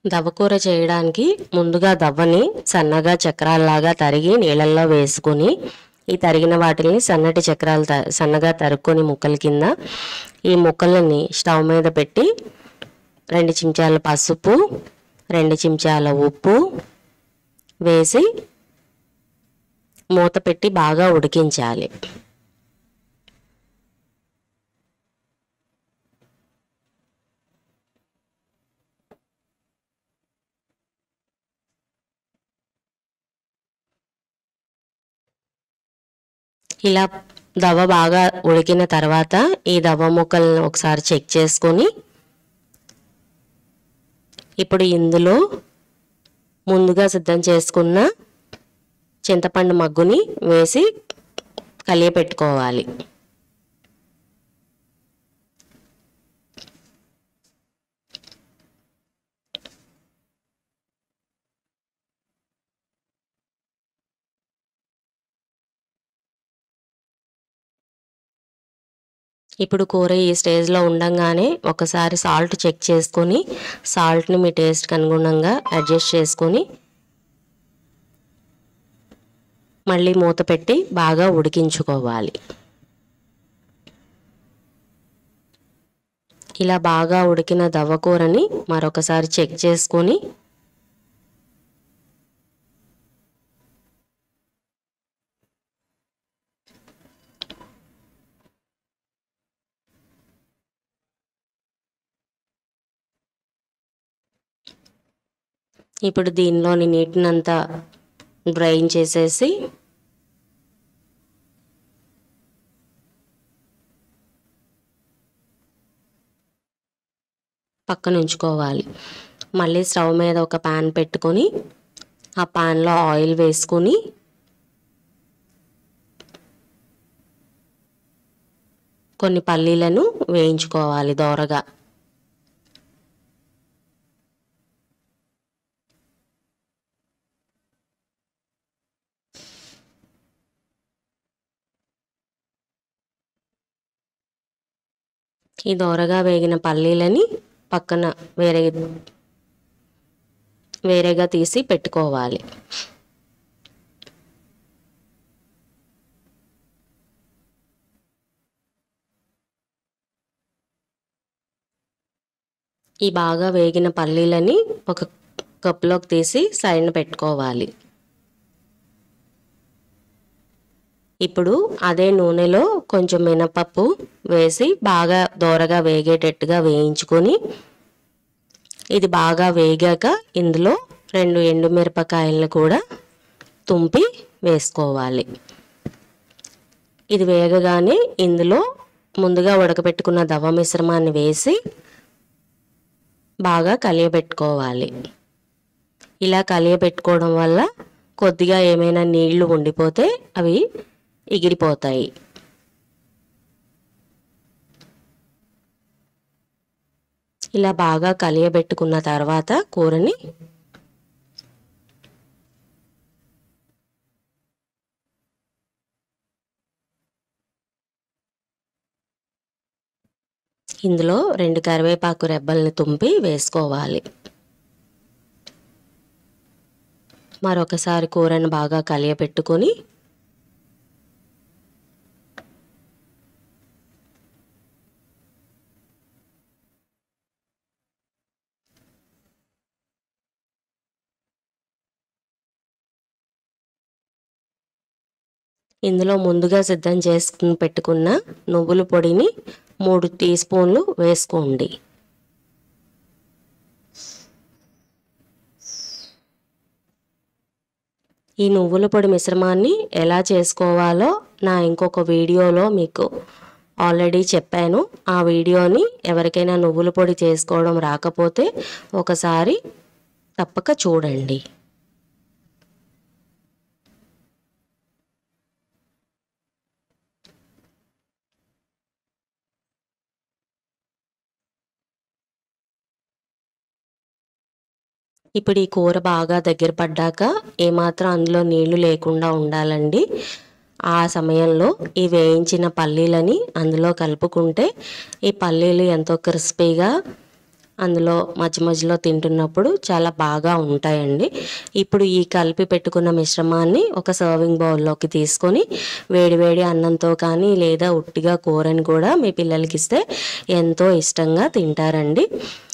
దవ్వకూర చేయడానికి ముందుగా దవ్వని సన్నగా చక్రాల్లాగా తరిగి నీళ్ళల్లో వేసుకొని ఈ తరిగిన వాటిని సన్నటి చక్రాలు త సన్నగా తరుక్కొని ముక్కల కింద ఈ ముక్కలని స్టవ్ మీద పెట్టి రెండు చెంచాల పసుపు రెండు చెంచాల ఉప్పు వేసి మూత పెట్టి బాగా ఉడికించాలి ఇలా దవ్వ బాగా ఉడికిన తర్వాత ఈ దవ్వ ముక్కలను ఒకసారి చెక్ చేసుకొని ఇప్పుడు ఇందులో ముందుగా సిద్ధం చేసుకున్న చింతపండు మగ్గుని వేసి కలియపెట్టుకోవాలి ఇప్పుడు కూర ఈ స్టేజ్లో ఉండంగానే ఒకసారి సాల్ట్ చెక్ చేసుకొని సాల్ట్ని మీ టేస్ట్కి అనుగుణంగా అడ్జస్ట్ చేసుకొని మళ్ళీ మూత పెట్టి బాగా ఉడికించుకోవాలి ఇలా బాగా ఉడికిన దవ్వకూరని మరొకసారి చెక్ చేసుకొని ఇప్పుడు దీనిలోని నీటినంతా డ్రైన్ చేసేసి పక్కన ఉంచుకోవాలి మళ్ళీ స్టవ్ మీద ఒక పాన్ పెట్టుకొని ఆ పాన్లో ఆయిల్ వేసుకొని కొన్ని పల్లీలను వేయించుకోవాలి దోరగా ఈ దోరగా వేగిన పల్లీలని పక్కన వేరే వేరేగా తీసి పెట్టుకోవాలి ఈ బాగా వేగిన పల్లీలని ఒక కప్లోకి తీసి సైడ్న పెట్టుకోవాలి ఇప్పుడు అదే నూనెలో కొంచెం మినపప్పు వేసి బాగా దోరగా వేగేటట్టుగా వేయించుకొని ఇది బాగా వేగాక ఇందులో రెండు ఎండుమిరపకాయలను కూడా తుంపి వేసుకోవాలి ఇది వేగగానే ఇందులో ముందుగా ఉడకబెట్టుకున్న దవ మిశ్రమాన్ని వేసి బాగా కలియబెట్టుకోవాలి ఇలా కలియబెట్టుకోవడం వల్ల కొద్దిగా ఏమైనా నీళ్లు ఉండిపోతే అవి ఎగిరిపోతాయి ఇలా బాగా కలియబెట్టుకున్న తర్వాత కూరని ఇందులో రెండు కరివేపాకు రెబ్బల్ని తుంపి వేసుకోవాలి మరొకసారి కూరను బాగా కలియబెట్టుకొని ఇందులో ముందుగా సిద్ధం చేసుకుని పెట్టుకున్న నువ్వుల పొడిని మూడు టీ స్పూన్లు వేసుకోండి ఈ నువ్వుల పొడి మిశ్రమాన్ని ఎలా చేసుకోవాలో నా ఇంకొక వీడియోలో మీకు ఆల్రెడీ చెప్పాను ఆ వీడియోని ఎవరికైనా నువ్వుల పొడి చేసుకోవడం రాకపోతే ఒకసారి తప్పక చూడండి ఇప్పుడు ఈ కూర బాగా దగ్గర పడ్డాక ఏమాత్రం అందులో నీళ్లు లేకుండా ఉండాలండి ఆ సమయంలో ఈ వేయించిన పల్లీలని అందులో కలుపుకుంటే ఈ పల్లీలు ఎంతో క్రిస్పీగా అందులో మధ్య మధ్యలో తింటున్నప్పుడు చాలా బాగా ఉంటాయండి ఇప్పుడు ఈ కలిపి పెట్టుకున్న మిశ్రమాన్ని ఒక సర్వింగ్ బౌల్లోకి తీసుకొని వేడివేడి అన్నంతో కానీ లేదా ఉట్టిగా కూరని కూడా మీ పిల్లలకి ఇస్తే ఎంతో ఇష్టంగా తింటారండి